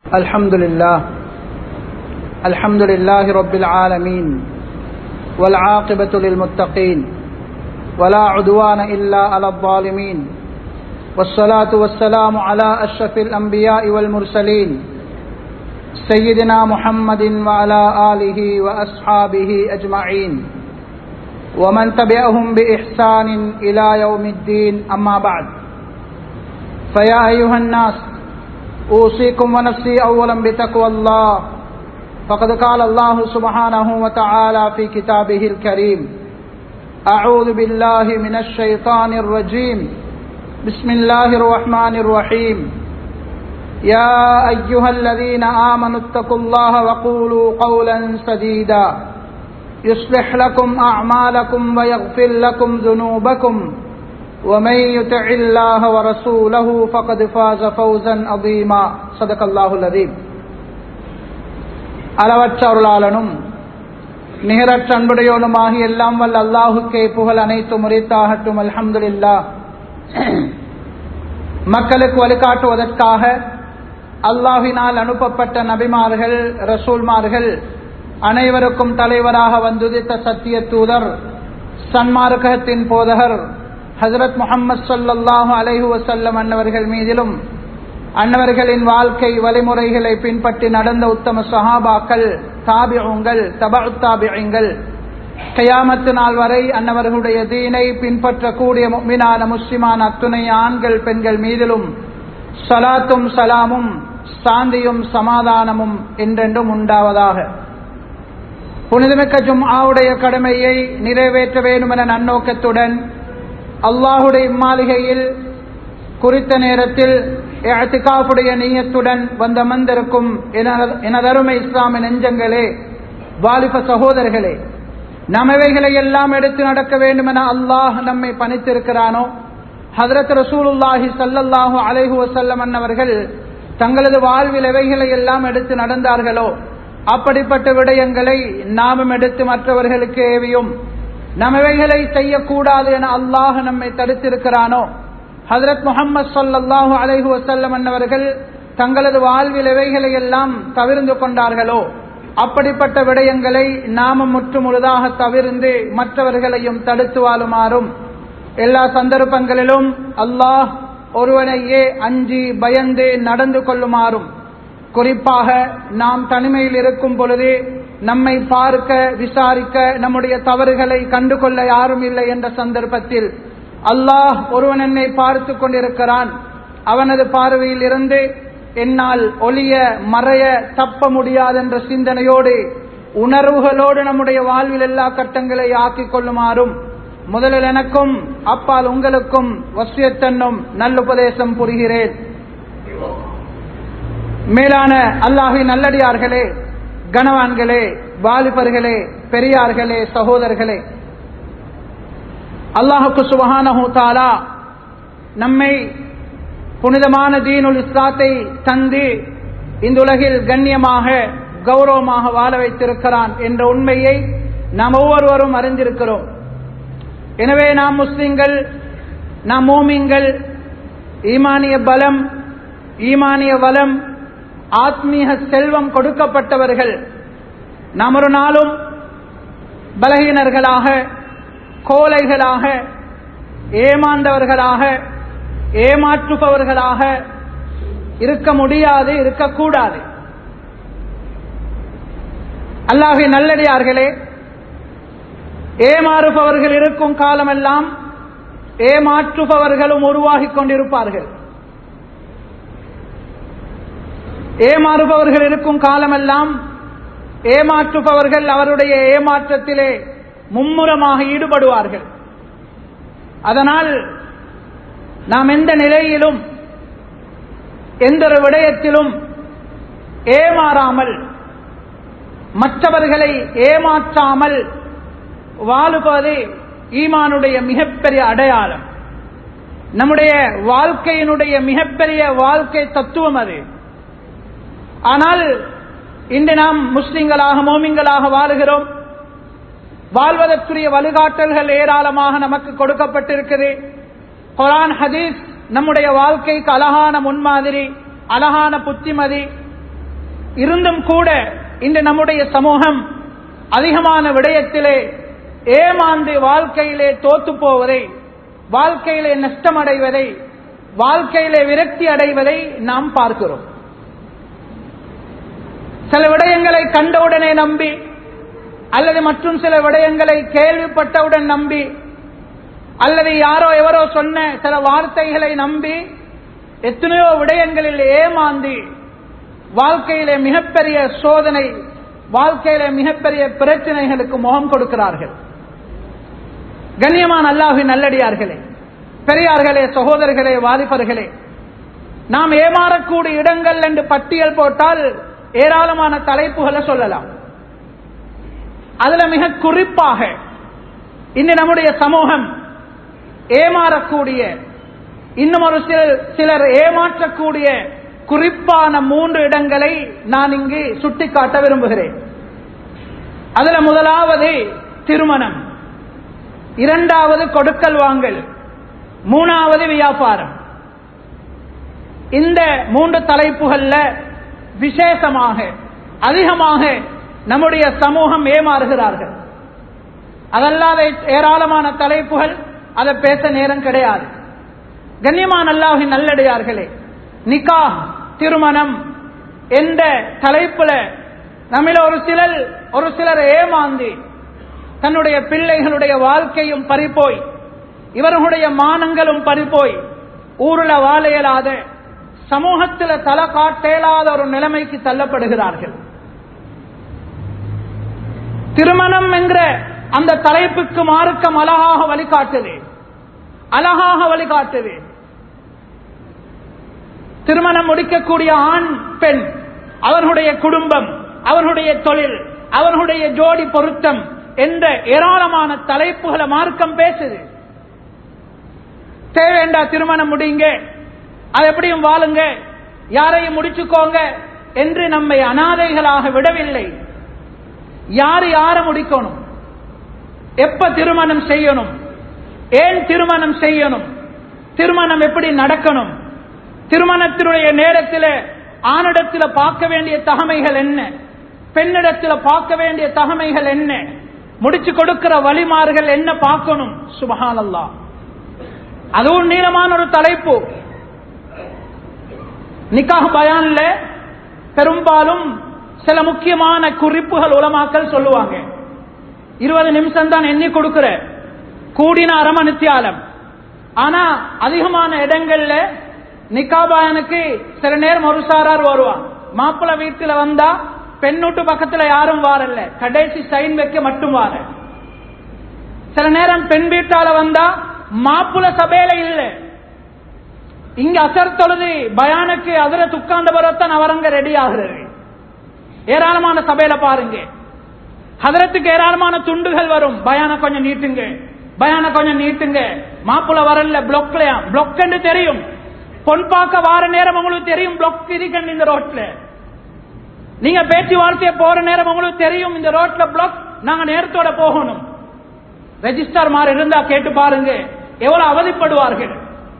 الحمد لله الحمد لله رب العالمين والعاقبة للمتقين ولا عدوان إلا على الظالمين والصلاة والسلام على أشرف الأنبياء والمرسلين سيدنا محمد وعلى آله وأصحابه أجمعين ومن تبعهم بإحسان إلى يوم الدين أما بعد فيا أيها الناس أوصيكم ونفسي أولا بتقوى الله فقد قال الله سبحانه وتعالى في كتابه الكريم أعوذ بالله من الشيطان الرجيم بسم الله الرحمن الرحيم يا أيها الذين آمنوا اتقوا الله وقولوا قولا سديدا يصلح لكم أعمالكم ويغفر لكم ذنوبكم ومن يطع الله ورسوله فقد فاز فوزا عظيما صدق الله العظيم அளவற்ற அருளாளனும் நிகரற்ற அன்புடையோனுமாகி எல்லாம் வல்ல அல்லாஹுக்கே புகழ் அனைத்து முறைத்தாகட்டும் அல்ஹம்துலில்லா மக்களுக்கு வழிகாட்டுவதற்காக அல்லாஹினால் அனுப்பப்பட்ட நபிமார்கள் ரசூல்மார்கள் அனைவருக்கும் தலைவராக வந்துதித்த சத்திய தூதர் சன்மார்க்கத்தின் போதகர் ஹசரத் முகமது சல்லாஹூ அலைஹு வசல்லம் அன்னவர்கள் மீதிலும் அன்னவர்களின் வாழ்க்கை வழிமுறைகளை பின்பற்றி நடந்த உத்தம சஹாபாக்கள் தாபியங்கள் தபா தாபியங்கள் கயாமத்து நாள் வரை அன்னவர்களுடைய தீனை பின்பற்றக்கூடிய மீனான முஸ்லிமான அத்துணை ஆண்கள் பெண்கள் மீதிலும் சலாத்தும் சலாமும் சாந்தியும் சமாதானமும் என்றென்றும் உண்டாவதாக புனிதமிக்க ஜும்ஆவுடைய கடமையை நிறைவேற்ற வேண்டும் என நன்னோக்கத்துடன் அல்லாஹுடைய இம்மாளிகையில் குறித்த நேரத்தில் எத்திகாப்புடைய நீயத்துடன் வந்த மந்திருக்கும் எனதருமை இஸ்லாமிய நெஞ்சங்களே வாலிப சகோதரர்களே நமவைகளை எல்லாம் எடுத்து நடக்க வேண்டும் என அல்லாஹ் நம்மை பணித்திருக்கிறானோ ஹதரத் ரசூலுல்லாஹி சல்லல்லாஹு அலைஹு வசல்லம் அன்னவர்கள் தங்களது வாழ்வில் எவைகளை எல்லாம் எடுத்து நடந்தார்களோ அப்படிப்பட்ட விடயங்களை நாமும் எடுத்து மற்றவர்களுக்கு ஏவியும் நமவைகளை செய்யக்கூடாது என அல்லாஹ் நம்மை தடுத்திருக்கிறானோ ஹதரத் முகமது சொல்லாஹு அலைஹு வசல்லம் அன்னவர்கள் தங்களது வாழ்வில் எவைகளை எல்லாம் தவிர்ந்து கொண்டார்களோ அப்படிப்பட்ட விடயங்களை நாமும் முற்று முழுதாக தவிர்ந்து மற்றவர்களையும் தடுத்து வாழுமாறும் எல்லா சந்தர்ப்பங்களிலும் அல்லாஹ் ஒருவனையே அஞ்சி பயந்து நடந்து கொள்ளுமாறும் குறிப்பாக நாம் தனிமையில் இருக்கும் பொழுது நம்மை பார்க்க விசாரிக்க நம்முடைய தவறுகளை கண்டுகொள்ள யாரும் இல்லை என்ற சந்தர்ப்பத்தில் அல்லாஹ் ஒருவன் என்னை பார்த்து கொண்டிருக்கிறான் அவனது பார்வையில் இருந்து என்னால் ஒளிய மறைய தப்ப முடியாது என்ற சிந்தனையோடு உணர்வுகளோடு நம்முடைய வாழ்வில் எல்லா கட்டங்களை ஆக்கிக் கொள்ளுமாறும் முதலில் எனக்கும் அப்பால் உங்களுக்கும் வசியத்தன்னும் நல்லுபதேசம் புரிகிறேன் மேலான அல்லாஹி நல்லடியார்களே கனவான்களே வாலிபர்களே பெரியார்களே சகோதரர்களே அல்லாஹுக்கு சுபஹானஹூ தாலா நம்மை புனிதமான தீனுல் இஸ்லாத்தை தந்து இந்த உலகில் கண்ணியமாக கௌரவமாக வாழ வைத்திருக்கிறான் என்ற உண்மையை நாம் ஒவ்வொருவரும் அறிந்திருக்கிறோம் எனவே நாம் முஸ்லிம்கள் நாம் மோமிங்கள் ஈமானிய பலம் ஈமானிய வளம் ஆத்மீக செல்வம் கொடுக்கப்பட்டவர்கள் நாம் ஒரு நாளும் பலகீனர்களாக கோலைகளாக ஏமாந்தவர்களாக ஏமாற்றுபவர்களாக இருக்க முடியாது இருக்கக்கூடாது அல்லாஹி நல்லடியார்களே ஏமாறுபவர்கள் இருக்கும் காலமெல்லாம் ஏமாற்றுபவர்களும் உருவாகிக் கொண்டிருப்பார்கள் ஏமாறுபவர்கள் இருக்கும் காலமெல்லாம் ஏமாற்றுபவர்கள் அவருடைய ஏமாற்றத்திலே மும்முரமாக ஈடுபடுவார்கள் அதனால் நாம் எந்த நிலையிலும் எந்த ஒரு விடயத்திலும் ஏமாறாமல் மற்றவர்களை ஏமாற்றாமல் வாழுவது ஈமானுடைய மிகப்பெரிய அடையாளம் நம்முடைய வாழ்க்கையினுடைய மிகப்பெரிய வாழ்க்கை தத்துவம் அது ஆனால் இன்று நாம் முஸ்லிம்களாக மோமிங்களாக வாழுகிறோம் வாழ்வதற்குரிய வழிகாட்டல்கள் ஏராளமாக நமக்கு கொடுக்கப்பட்டிருக்குது குரான் ஹதீஸ் நம்முடைய வாழ்க்கைக்கு அழகான முன்மாதிரி அழகான புத்திமதி இருந்தும் கூட இன்று நம்முடைய சமூகம் அதிகமான விடயத்திலே ஏமாந்து வாழ்க்கையிலே தோத்து போவதை வாழ்க்கையிலே நஷ்டமடைவதை வாழ்க்கையிலே விரக்தி அடைவதை நாம் பார்க்கிறோம் சில விடயங்களை கண்டவுடனே நம்பி அல்லது மற்றும் சில விடயங்களை கேள்விப்பட்டவுடன் நம்பி அல்லது யாரோ எவரோ சொன்ன சில வார்த்தைகளை நம்பி எத்தனையோ விடயங்களில் ஏமாந்தி வாழ்க்கையிலே மிகப்பெரிய சோதனை வாழ்க்கையிலே மிகப்பெரிய பிரச்சனைகளுக்கு முகம் கொடுக்கிறார்கள் கண்ணியமான அல்லாஹின் நல்லடியார்களே பெரியார்களே சகோதரர்களே வாலிபர்களே நாம் ஏமாறக்கூடிய இடங்கள் என்று பட்டியல் போட்டால் ஏராளமான தலைப்புகளை சொல்லலாம் அதுல மிக குறிப்பாக இன்று நம்முடைய சமூகம் ஏமாறக்கூடிய இன்னும் ஒரு சிலர் சிலர் ஏமாற்றக்கூடிய குறிப்பான மூன்று இடங்களை நான் இங்கு சுட்டிக்காட்ட விரும்புகிறேன் அதுல முதலாவது திருமணம் இரண்டாவது கொடுக்கல் வாங்கல் மூணாவது வியாபாரம் இந்த மூன்று தலைப்புகள்ல விசேஷமாக அதிகமாக நம்முடைய சமூகம் ஏமாறுகிறார்கள் அதல்லாத ஏராளமான தலைப்புகள் அதை பேச நேரம் கிடையாது கண்ணியமான அல்லாஹின் நல்லடியார்களே நிக்கா திருமணம் என்ற தலைப்புல நம்மில ஒரு சிலர் ஒரு சிலர் ஏமாந்தி தன்னுடைய பிள்ளைகளுடைய வாழ்க்கையும் பறிப்போய் இவர்களுடைய மானங்களும் பறிப்போய் ஊருல வாழ இயலாத சமூகத்தில் தலை காட்டேலாத ஒரு நிலைமைக்கு தள்ளப்படுகிறார்கள் திருமணம் என்கிற அந்த தலைப்புக்கு மார்க்கம் அழகாக வழிகாட்டுது அழகாக வழிகாட்டுது திருமணம் முடிக்கக்கூடிய ஆண் பெண் அவர்களுடைய குடும்பம் அவர்களுடைய தொழில் அவர்களுடைய ஜோடி பொருத்தம் என்ற ஏராளமான தலைப்புகளை மார்க்கம் பேசுது தேவையண்டா திருமணம் முடியுங்க அது எப்படியும் வாழுங்க யாரையும் முடிச்சுக்கோங்க என்று நம்மை அனாதைகளாக விடவில்லை யாரு யார முடிக்கணும் எப்ப திருமணம் செய்யணும் ஏன் திருமணம் செய்யணும் திருமணம் எப்படி நடக்கணும் திருமணத்தினுடைய நேரத்தில் ஆணிடத்தில் பார்க்க வேண்டிய தகமைகள் என்ன பெண்ணிடத்தில் பார்க்க வேண்டிய தகமைகள் என்ன முடிச்சு கொடுக்கிற வழிமார்கள் என்ன பார்க்கணும் சுபஹானல்லா அதுவும் நீளமான ஒரு தலைப்பு நிக்காக பயான்ல பெரும்பாலும் சில முக்கியமான குறிப்புகள் உலமாக்கல் சொல்லுவாங்க இருபது நிமிஷம் தான் எண்ணி கொடுக்கிற கூடின அரமணித்தியாலம் ஆனா அதிகமான இடங்கள்ல நிக்காபாயனுக்கு சில நேரம் ஒரு சாரார் வருவான் மாப்பிள்ள வீட்டுல வந்தா பெண்ணூட்டு பக்கத்துல யாரும் வாரல்ல கடைசி சைன் வைக்க மட்டும் வார சில நேரம் பெண் வீட்டால வந்தா மாப்புல சபையில இல்ல இங்க அசர் தொழுது பயானுக்கு அதுல துக்காந்த பரத்தான் அவரங்க ரெடி ஆகுறது ஏராளமான சபையில பாருங்க ஹதரத்துக்கு ஏராளமான துண்டுகள் வரும் பயான கொஞ்சம் நீட்டுங்க பயான கொஞ்சம் நீட்டுங்க மாப்புல வரல பிளாக்லயா பிளாக் தெரியும் பொன் பார்க்க வார நேரம் உங்களுக்கு தெரியும் பிளாக் இருக்கண்டு இந்த ரோட்ல நீங்க பேச்சுவார்த்தைய போற நேரம் உங்களுக்கு தெரியும் இந்த ரோட்ல பிளாக் நாங்க நேரத்தோட போகணும் ரெஜிஸ்டர் மாதிரி இருந்தா கேட்டு பாருங்க எவ்வளவு அவதிப்படுவார்கள்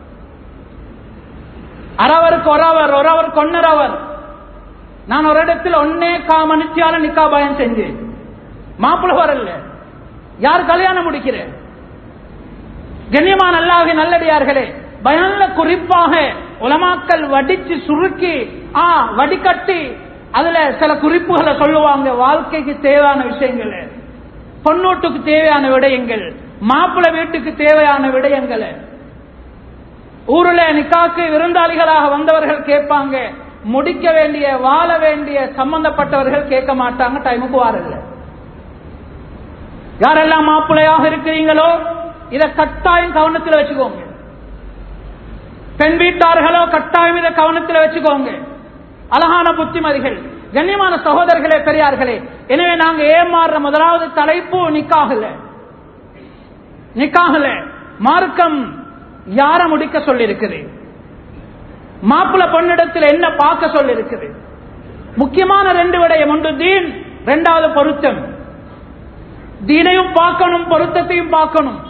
அரவருக்கு ஒரு அவர் ஒரு அவர் கொன்னர் அவர் நான் ஒரு இடத்துல ஒன்னே காமணித்தியால நிக்கா பயம் செஞ்சேன் மாப்பிள்ள வரல யார் கல்யாணம் முடிக்கிறேன் கண்ணியமான அல்லாஹ் நல்லடியார்களே பயன்ல குறிப்பாக உலமாக்கல் வடிச்சு சுருக்கி ஆ வடிகட்டி அதுல சில குறிப்புகளை சொல்லுவாங்க வாழ்க்கைக்கு தேவையான விஷயங்கள் பொன்னோட்டுக்கு தேவையான விடயங்கள் மாப்பிள்ளை வீட்டுக்கு தேவையான விடயங்கள் ஊருல நிக்காக்கு விருந்தாளிகளாக வந்தவர்கள் கேட்பாங்க முடிக்க வேண்டிய வாழ வேண்டிய சம்பந்தப்பட்டவர்கள் கேட்க மாட்டாங்க டைமுக்கு வாரல்ல யாரெல்லாம் மாப்பிள்ளையாக இருக்கிறீங்களோ இதை கட்டாயம் கவனத்தில் வச்சுக்கோங்க பெண் வீட்டார்களோ கட்டாயம் இதை கவனத்தில் வச்சுக்கோங்க அழகான புத்திமதிகள் கண்ணியமான சகோதரர்களே பெரியார்களே எனவே நாங்க ஏமாறுற முதலாவது தலைப்பு நிக்காகல நிக்காகல மார்க்கம் யார முடிக்க சொல்லி இருக்குது மாப்பிள்ள பொண்ணிடத்தில் என்ன பார்க்க சொல்லி இருக்குது முக்கியமான ரெண்டு விடயம் ஒன்று தீன் ரெண்டாவது பொருத்தம் தீனையும் பார்க்கணும் பொருத்தத்தையும் பார்க்கணும்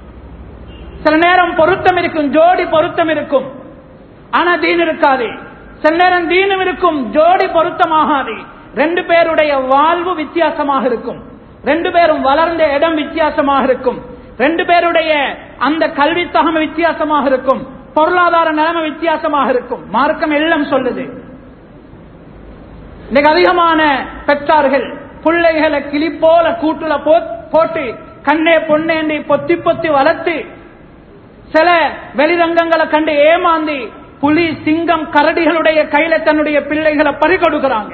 சில நேரம் பொருத்தம் இருக்கும் ஜோடி பொருத்தம் இருக்கும் ஆனா தீன் இருக்காது சில நேரம் தீனும் இருக்கும் ஜோடி பொருத்தமாகாது ரெண்டு பேருடைய வாழ்வு வித்தியாசமாக இருக்கும் ரெண்டு பேரும் வளர்ந்த இடம் வித்தியாசமாக இருக்கும் ரெண்டு பேருடைய அந்த கல்வி தகமை வித்தியாசமாக இருக்கும் பொருளாதார நிலைமை வித்தியாசமாக இருக்கும் மார்க்கம் எல்லாம் சொல்லுது இன்னைக்கு அதிகமான பெற்றார்கள் பிள்ளைகளை கிளி போல கூட்டுல போ- போட்டு கண்ணே பொன்னேண்டி பொத்தி பொத்தி வளர்த்து சில வெளிரங்கங்களை கண்டு ஏமாந்தி புலி சிங்கம் கரடிகளுடைய கையில தன்னுடைய பிள்ளைகளை பறிகொடுக்கிறாங்க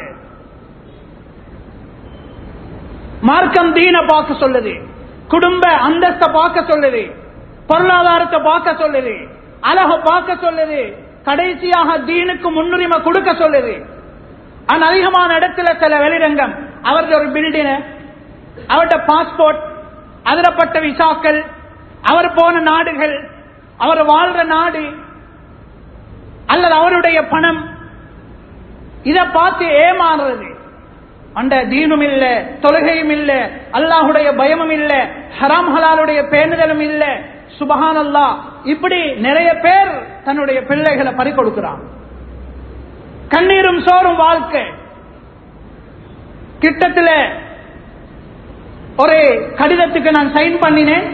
மார்க்கம் தீன பார்க்க சொல்லுது குடும்ப அந்தஸ்த பார்க்க சொல்லுது பொருளாதாரத்தை பார்க்க சொல்லுது அழக பார்க்க சொல்லுது கடைசியாக தீனுக்கு முன்னுரிமை கொடுக்க சொல்லுது ஆனா அதிகமான இடத்துல சில வெளிரங்கம் அவருடைய ஒரு பில்டிங் அவருடைய பாஸ்போர்ட் அதிரப்பட்ட விசாக்கள் அவர் போன நாடுகள் அவர் வாழ்ற நாடு அல்லது அவருடைய பணம் இத பார்த்து ஏமாறுறது அந்த தீனும் இல்ல தொழுகையும் இல்ல அல்லாஹுடைய பயமும் இல்ல ஹராம் ஹலாலுடைய பேணுதலும் இல்ல சுபஹான் அல்லாஹ் இப்படி நிறைய பேர் தன்னுடைய பிள்ளைகளை பறிகொடுக்கிறான் கண்ணீரும் சோறும் வாழ்க்கை கிட்டத்துல ஒரு கடிதத்துக்கு நான் சைன் பண்ணினேன்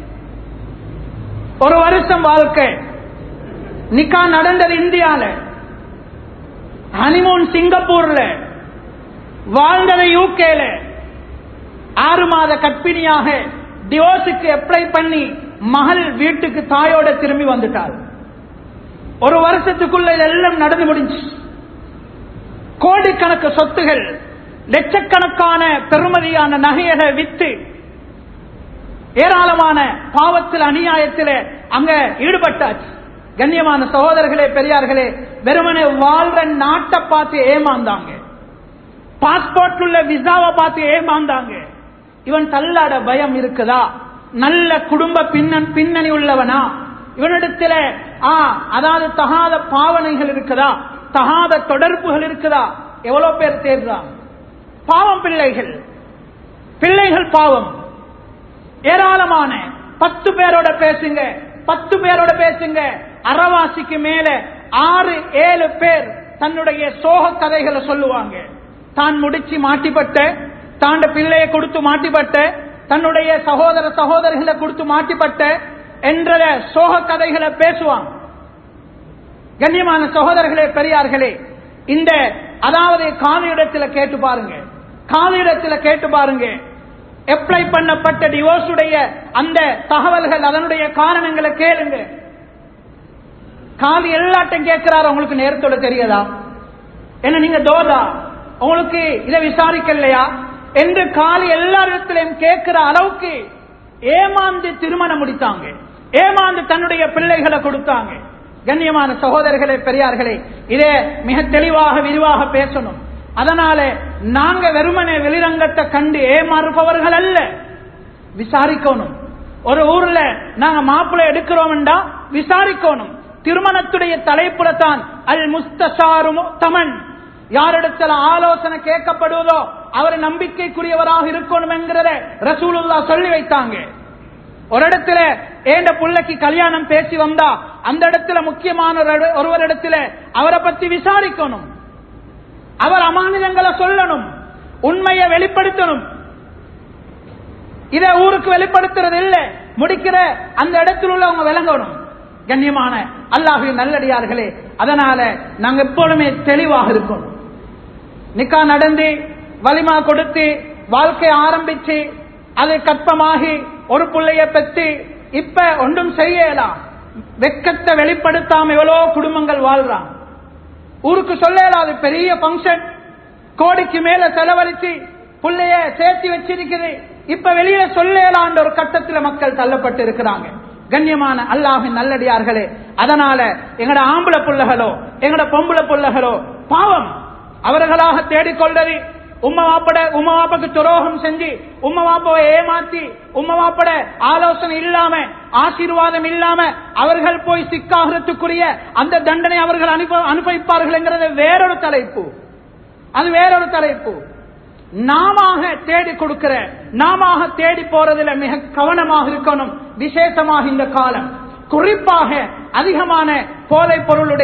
ஒரு வருஷம் வாழ்க்கை நிக்கா நடந்தது இந்தியால ஹனிமூன் சிங்கப்பூர்ல வாழ்ந்தது யூகேல ஆறு மாத கற்பிணியாக டிவோர்ஸுக்கு அப்ளை பண்ணி மகள் வீட்டுக்கு தாயோட திரும்பி வந்துட்டாள் ஒரு வருஷத்துக்குள்ள இதெல்லாம் நடந்து முடிஞ்சு கோடிக்கணக்கு சொத்துகள் லட்சக்கணக்கான பெருமதியான நகையக வித்து ஏராளமான பாவத்தில் அநியாயத்தில் அங்க ஈடுபட்டாச்சு கண்ணியமான சகோதரர்களே பெரியார்களே வெறுமனே வாழ்ற நாட்டை பார்த்து ஏமாந்தாங்க பாஸ்போர்ட் உள்ள விசாவை பார்த்து ஏமாந்தாங்க இவன் தள்ளாட பயம் இருக்குதா நல்ல குடும்ப பின்னணி பின்னணி உள்ளவனா இவனிடத்துல ஆ அதாவது தகாத பாவனைகள் இருக்குதா தகாத தொடர்புகள் இருக்குதா எவ்வளவு பேர் தேர்றான் பாவம் பிள்ளைகள் பிள்ளைகள் பாவம் ஏராளமான பத்து பேரோட பேசுங்க பத்து பேரோட பேசுங்க அறவாசிக்கு மேல ஆறு ஏழு பேர் தன்னுடைய சோக கதைகளை சொல்லுவாங்க தான் முடிச்சு மாட்டிப்பட்ட தாண்ட பிள்ளையை கொடுத்து மாட்டிப்பட்ட தன்னுடைய சகோதர சகோதரிகளை கொடுத்து மாட்டிப்பட்ட என்ற சோக கதைகளை பேசுவான் கண்ணியமான சகோதரர்களே பெரியார்களே இந்த அதாவது காலியிடத்துல கேட்டு பாருங்க காலியிடத்துல கேட்டு பாருங்க அப்ளை பண்ணப்பட்ட டிவோர்ஸ் உடைய அந்த தகவல்கள் அதனுடைய காரணங்களை கேளுங்க காலி எல்லாட்டும் கேட்கிறாரு உங்களுக்கு நேரத்தோட தெரியாதா என்ன நீங்க தோதா உங்களுக்கு இதை விசாரிக்கலையா என்று காலி எல்லாரிடத்திலையும் கேட்கிற அளவுக்கு ஏமாந்து திருமணம் முடித்தாங்க ஏமாந்து தன்னுடைய பிள்ளைகளை கொடுத்தாங்க கண்ணியமான சகோதரர்களே பெரியார்களே இதே மிக தெளிவாக விரிவாக பேசணும் அதனால நாங்க வெறுமனே வெளிரங்கத்தை கண்டு ஏமாறுபவர்கள் அல்ல விசாரிக்கணும் ஒரு ஊர்ல நாங்க மாப்பிள்ளை எடுக்கிறோம்டா விசாரிக்கணும் திருமணத்துடைய தலைப்புல தான் அல் முஸ்தசாரு தமன் யாரிடத்துல ஆலோசனை கேட்கப்படுவதோ அவர் நம்பிக்கைக்குரியவராக இருக்கணும் என்கிறத ரசூலுல்லா சொல்லி வைத்தாங்க ஒரு இடத்துல ஏண்ட புள்ளைக்கு கல்யாணம் பேசி வந்தா அந்த இடத்துல முக்கியமான ஒரு- ஒருவரிடத்துல அவரை பத்தி விசாரிக்கணும் அவர் அமானிதங்களை சொல்லணும் உண்மையை வெளிப்படுத்தணும் இத ஊருக்கு வெளிப்படுத்துறது இல்ல முடிக்கிற அந்த இடத்தில் உள்ளவங்க விளங்கணும் கண்ணியமான அல்லாஹின் நல்லடியார்களே அதனால நாங்க எப்பொழுதுமே தெளிவாக இருக்கணும் நிக்கா நடந்து வலிமா கொடுத்து வாழ்க்கை ஆரம்பிச்சு அது கற்பமாகி ஒரு பிள்ளைய பெற்று இப்ப ஒன்றும் செய்யலாம் வெக்கத்தை வெளிப்படுத்தாம எவ்வளோ குடும்பங்கள் வாழ்றான் ஊருக்கு சொல்லலாம் அது பெரிய பங்கன் கோடிக்கு மேல செலவழிச்சு புள்ளைய சேர்த்து வச்சிருக்குது இப்ப வெளியில சொல்லலான்ற ஒரு கட்டத்துல மக்கள் தள்ளப்பட்டு இருக்கிறாங்க கண்ணியமான அல்லாஹின் நல்லடியார்களே அதனால எங்கட ஆம்பளை புள்ளகளோ எங்கட பொம்பளை புள்ளகளோ பாவம் அவர்களாக தேடிக்கொள்றது உம்ம வாப்பட உம்ம வாப்பக்கு துரோகம் செஞ்சு உம்ம வாப்பாவை ஏமாத்தி உம்ம வாப்பட ஆலோசனை இல்லாம ஆசீர்வாதம் இல்லாம அவர்கள் போய் சிக்காகிறதுக்குரிய அந்த தண்டனை அவர்கள் அனுப அனுபவிப்பார்கள் என்கிறது வேறொரு தலைப்பு அது வேறொரு தலைப்பு நாம தேடி கொடுக்கிற நாம தேடி போறதுல மிக கவனமாக இருக்கணும் விசேஷமாக இந்த காலம் குறிப்பாக அதிகமான போதை பொருளுடைய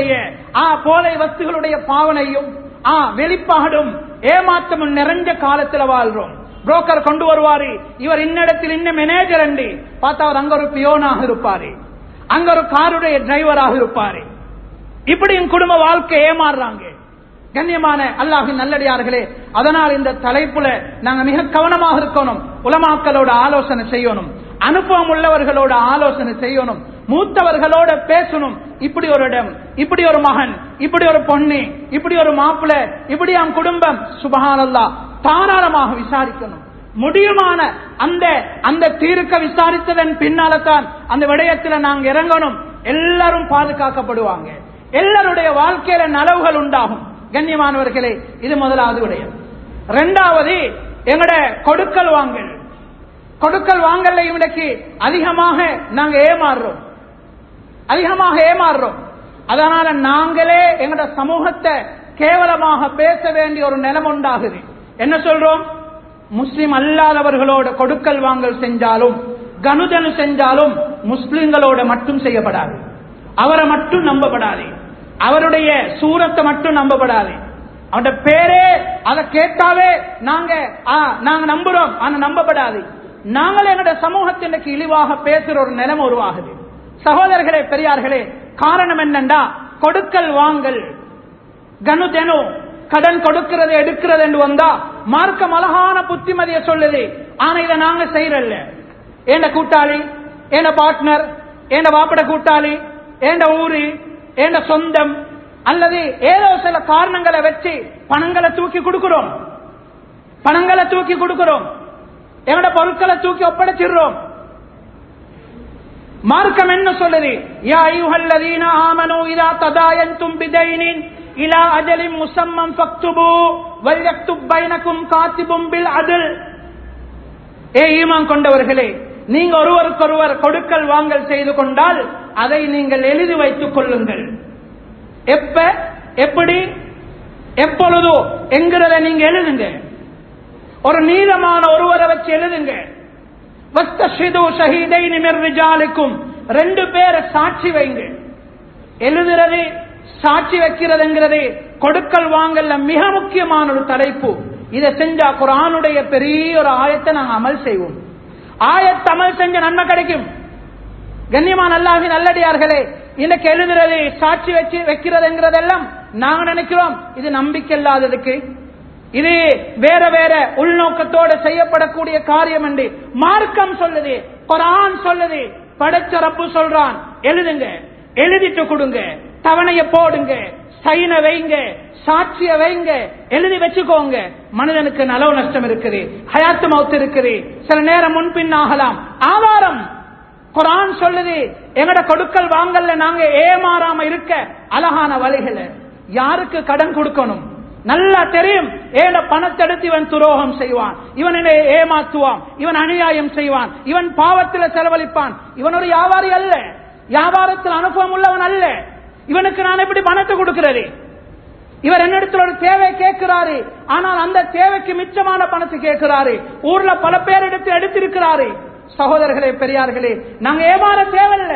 ஆ போதை வஸ்துகளுடைய பாவனையும் ஆ வெளிப்பாடும் ஏமாற்றமும் நிறைஞ்ச காலத்துல வாழ்றோம் புரோக்கர் கொண்டு வருவாரு இவர் இன்னிடத்தில் இன்னும் மேனேஜர் அண்டி பார்த்தா அவர் அங்க ஒரு பியோனாக இருப்பாரு அங்க ஒரு காருடைய டிரைவராக இருப்பாரு இப்படியும் குடும்ப வாழ்க்கை ஏமாறுறாங்க கண்ணியமான அல்லாஹின் நல்லடியார்களே அதனால் இந்த தலைப்புல நாங்க மிக கவனமாக இருக்கணும் உலமாக்களோட ஆலோசனை செய்யணும் அனுபவம் உள்ளவர்களோட ஆலோசனை செய்யணும் மூத்தவர்களோட பேசணும் இப்படி ஒரு இடம் இப்படி ஒரு மகன் இப்படி ஒரு பொண்ணு இப்படி ஒரு மாப்பிள்ள இப்படி அவன் குடும்பம் சுபஹானல்லா தாராளமாக விசாரிக்கணும் முடியுமான அந்த அந்த தீர்க்க விசாரித்ததன் பின்னால்தான் அந்த விடயத்துல நாங்க இறங்கணும் எல்லாரும் பாதுகாக்கப்படுவாங்க எல்லாருடைய வாழ்க்கையில நலவுகள் உண்டாகும் கண்ணியமானவர்களே இது முதலாவது விடயம் இரண்டாவது எங்கட கொடுக்கல் வாங்கல் கொடுக்கல் வாங்கல்ல இவனுக்கு அதிகமாக நாங்க ஏமாறுறோம் அதிகமாக ஏமாறுறோம் அதனால நாங்களே எங்கட சமூகத்தை கேவலமாக பேச வேண்டிய ஒரு நிலம் உண்டாகுது என்ன சொல்றோம் முஸ்லிம் அல்லாதவர்களோட கொடுக்கல் வாங்கல் செஞ்சாலும் கனுதனு செஞ்சாலும் முஸ்லிம்களோட மட்டும் செய்யப்படாது அவரை மட்டும் நம்பப்படாது அவருடைய சூரத்தை மட்டும் நம்பப்படாது அவருடைய பேரே அதை கேட்டாலே நாங்க ஆ, நாங்க நம்புறோம் ஆனா நம்பப்படாது நாங்கள் எங்களுடைய சமூகத்தினுக்கு இழிவாக பேசுற ஒரு நிலைமை உருவாகுது சகோதரர்களே பெரியார்களே காரணம் என்னண்டா கொடுக்கல் வாங்கல் கனு தெனு கடன் கொடுக்கிறது எடுக்கிறது என்று வந்தா மார்க்கம் அழகான புத்திமதிய சொல்லுது ஆனா இதை நாங்க செய்யறல்ல ஏண்ட கூட்டாளி ஏண்ட பார்ட்னர் ஏண்ட வாப்பட கூட்டாளி ஏண்ட ஊரு ஏண்ட சொந்தம் அல்லது ஏதோ சில காரணங்களை வச்சு பணங்களை தூக்கி கொடுக்கிறோம் பணங்களை தூக்கி கொடுக்கிறோம் எங்கட பொருட்களை தூக்கி ஒப்படைச்சிடுறோம் மார்க்கம் என்ன சொல்லுது யா ஐயுஹல்லதீன ஆமனு இதா ததாயன்தும் பிதைனின் இலா அஜலின் முசம்மம் ஃபக்துபு வல்யக்துப் பைனக்கும் காத்திபும் பில் அதுல் ஏ ஈமான் கொண்டவர்களே நீங்க ஒருவருக்கொருவர் கொடுக்கல் வாங்கல் செய்து கொண்டால் அதை நீங்கள் எழுதி வைத்துக் கொள்ளுங்கள் எப்ப எப்படி எப்பொழுதோ என்கிறத நீங்க எழுதுங்க ஒரு நீளமான ஒருவரை வச்சு எழுதுங்க வஸ்தஷிது ஷஹீதை நிமிர் ரிஜாலுக்கும் ரெண்டு பேரை சாட்சி வைங்க எழுதுறது சாட்சி வைக்கிறதுங்கிறது கொடுக்கல் வாங்கல்ல மிக முக்கியமான ஒரு தலைப்பு இதை செஞ்சா குரானுடைய பெரிய ஒரு ஆயத்தை நாங்க அமல் செய்வோம் ஆயத்தை அமல் செஞ்ச நன்மை கிடைக்கும் கண்ணியமான அல்லாஹி நல்லடியார்களே இன்னைக்கு எழுதுறது சாட்சி வச்சு வைக்கிறதுங்கிறதெல்லாம் நாங்க நினைக்கிறோம் இது நம்பிக்கை இல்லாததுக்கு இது வேற வேற உள்நோக்கத்தோட செய்யப்படக்கூடிய காரியம் என்று மார்க்கம் சொல்லுது குரான் சொல்லுது படைச்ச ரப்பு சொல்றான் எழுதுங்க எழுதிட்டு கொடுங்க தவணைய போடுங்க சைன வைங்க சாட்சிய வைங்க எழுதி வச்சுக்கோங்க மனிதனுக்கு நலவு நஷ்டம் இருக்குது ஹயாத்து மௌத்து இருக்குது சில நேரம் முன்பின் ஆகலாம் ஆதாரம் குரான் சொல்லுது எங்கட கொடுக்கல் வாங்கல்ல நாங்க ஏமாறாம இருக்க அழகான வழிகளை யாருக்கு கடன் கொடுக்கணும் நல்லா தெரியும் ஏன பணத்தை எடுத்து இவன் துரோகம் செய்வான் இவன் என்னை ஏமாத்துவான் இவன் அநியாயம் செய்வான் இவன் பாவத்தில் செலவழிப்பான் இவன் ஒரு வியாபாரி அல்ல வியாபாரத்தில் அனுபவம் உள்ளவன் அல்ல இவனுக்கு நான் எப்படி பணத்தை கொடுக்கிறது இவர் என்னிடத்தில் ஒரு தேவை கேட்கிறாரு ஆனால் அந்த தேவைக்கு மிச்சமான பணத்தை கேட்கிறாரு ஊர்ல பல பேர் எடுத்து எடுத்திருக்கிறாரு சகோதரர்களே பெரியார்களே நாங்க ஏமாற தேவையில்ல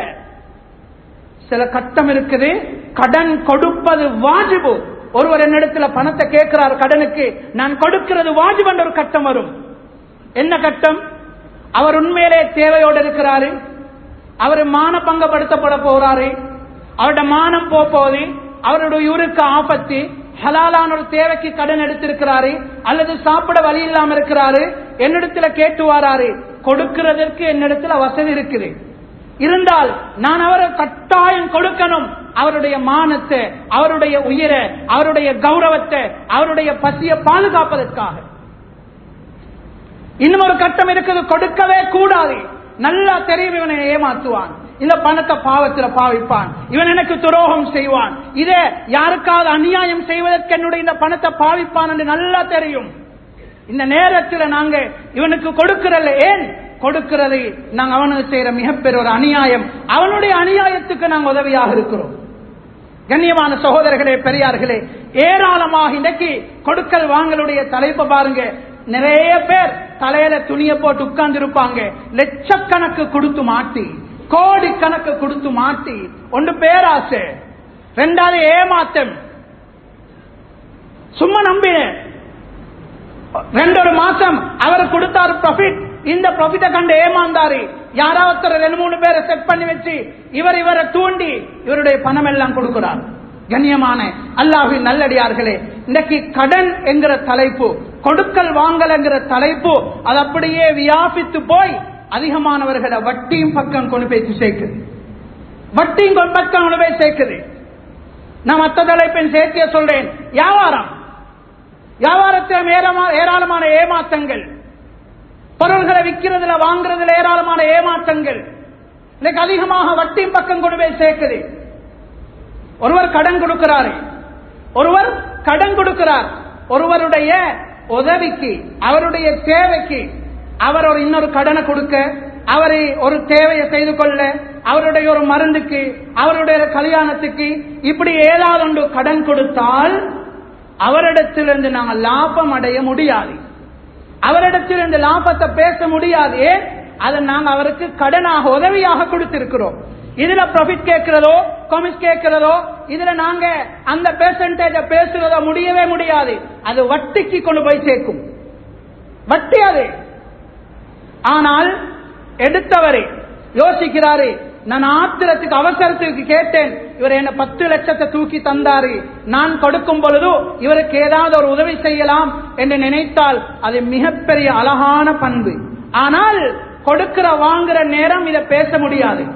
சில கட்டம் இருக்குது கடன் கொடுப்பது வாஜிபு ஒருவர் என்னிடத்துல பணத்தை கேட்கிறார் கடனுக்கு நான் கொடுக்கிறது வாஜிப் என்ற ஒரு கட்டம் வரும் என்ன கட்டம் அவர் உண்மையிலே தேவையோடு இருக்கிறாரு அவர் மான பங்கப்படுத்தப்பட போறாரு அவருடைய மானம் போக போகுது அவருடைய உயிருக்கு ஆபத்து ஹலாலான ஒரு தேவைக்கு கடன் எடுத்திருக்கிறாரு அல்லது சாப்பிட வழி இல்லாம இருக்கிறாரு என்னிடத்துல கேட்டு வாராரு கொடுக்கிறதற்கு என்னிடத்துல வசதி இருக்குது இருந்தால் நான் அவரை கட்டாயம் கொடுக்கணும் அவருடைய மானத்தை அவருடைய உயிரை அவருடைய கௌரவத்தை அவருடைய பசியை பாதுகாப்பதற்காக இன்னும் ஒரு கட்டம் இருக்குது கொடுக்கவே கூடாது நல்லா தெரியும் இவனை ஏமாத்துவான் இந்த பணத்தை பாவத்துல பாவிப்பான் இவன் எனக்கு துரோகம் செய்வான் இதே யாருக்காவது அநியாயம் செய்வதற்கு என்னுடைய இந்த பணத்தை பாவிப்பான் என்று நல்லா தெரியும் இந்த நேரத்தில் நாங்க இவனுக்கு கொடுக்கிறல்ல ஏன் கொடுக்கிறது நாங்க அவனுக்கு செய்யற மிகப்பெரிய ஒரு அநியாயம் அவனுடைய அநியாயத்துக்கு நாங்க உதவியாக இருக்கிறோம் கண்ணியமான சகோதரர்களே பெரியார்களே ஏராளமாக இன்றைக்கு கொடுக்கல் வாங்கலுடைய தலைப்பை பாருங்க நிறைய பேர் தலையில துணிய போட்டு உட்கார்ந்து இருப்பாங்க லட்சக்கணக்கு கொடுத்து மாட்டி கோடி கணக்கு கொடுத்து மாட்டி ஒன்று பேராசை ரெண்டாவது ஏமாத்தம் சும்மா நம்பினேன் ரெண்டு ஒரு மாசம் அவர் கொடுத்தாரு ப்ராஃபிட் இந்த ப்ராஃபிட்ட கண்டு ஏமாந்தாரு யாராவது ரெண்டு மூணு பேரை செட் பண்ணி வச்சு இவர் இவரை தூண்டி இவருடைய பணம் எல்லாம் கொடுக்கிறார் கண்ணியமான அல்லாஹின் நல்லடியார்களே இன்னைக்கு கடன் என்கிற தலைப்பு கொடுக்கல் வாங்கல் என்கிற தலைப்பு அது அப்படியே வியாபித்து போய் அதிகமானவர்களை வட்டியும் பக்கம் கொண்டு போய் சேர்க்குது வட்டியும் பக்கம் கொண்டு போய் சேர்க்குது நான் மற்ற தலைப்பின் சேர்த்திய சொல்றேன் வியாபாரம் வியாபாரத்தில் ஏராளமான ஏமாற்றங்கள் பொருள்களை விற்கிறதுல வாங்குறதுல ஏராளமான ஏமாற்றங்கள் இன்னைக்கு அதிகமாக வட்டி பக்கம் கொண்டு போய் சேர்க்குது ஒருவர் கடன் கொடுக்கிறாரு ஒருவர் கடன் கொடுக்கிறார் ஒருவருடைய உதவிக்கு அவருடைய தேவைக்கு அவர் ஒரு இன்னொரு கடனை கொடுக்க அவரை ஒரு தேவையை செய்து கொள்ள அவருடைய ஒரு மருந்துக்கு அவருடைய கல்யாணத்துக்கு இப்படி ஏதாவது ஒன்று கடன் கொடுத்தால் அவரிடத்திலிருந்து நாங்கள் லாபம் அடைய முடியாது அவரிடத்திலிருந்து லாபத்தை பேச முடியாது ஏன் அதை நாங்கள் அவருக்கு கடனாக உதவியாக கொடுத்திருக்கிறோம் இதுல ப்ராஃபிட் கேட்கிறதோ கமிஷ் கேட்கிறதோ இதுல நாங்க அந்த பெர்சன்டேஜ பேசுறதோ முடியவே முடியாது அது வட்டிக்கு கொண்டு போய் சேர்க்கும் வட்டி அது ஆனால் எடுத்தவரை யோசிக்கிறாரு நான் ஆத்திரத்துக்கு அவசரத்துக்கு கேட்டேன் இவர் என்ன பத்து லட்சத்தை தூக்கி தந்தாரு நான் கொடுக்கும் பொழுது இவருக்கு ஏதாவது ஒரு உதவி செய்யலாம் என்று நினைத்தால் அது மிகப்பெரிய அழகான பண்பு ஆனால் கொடுக்கிற வாங்குற நேரம் இதை பேச முடியாது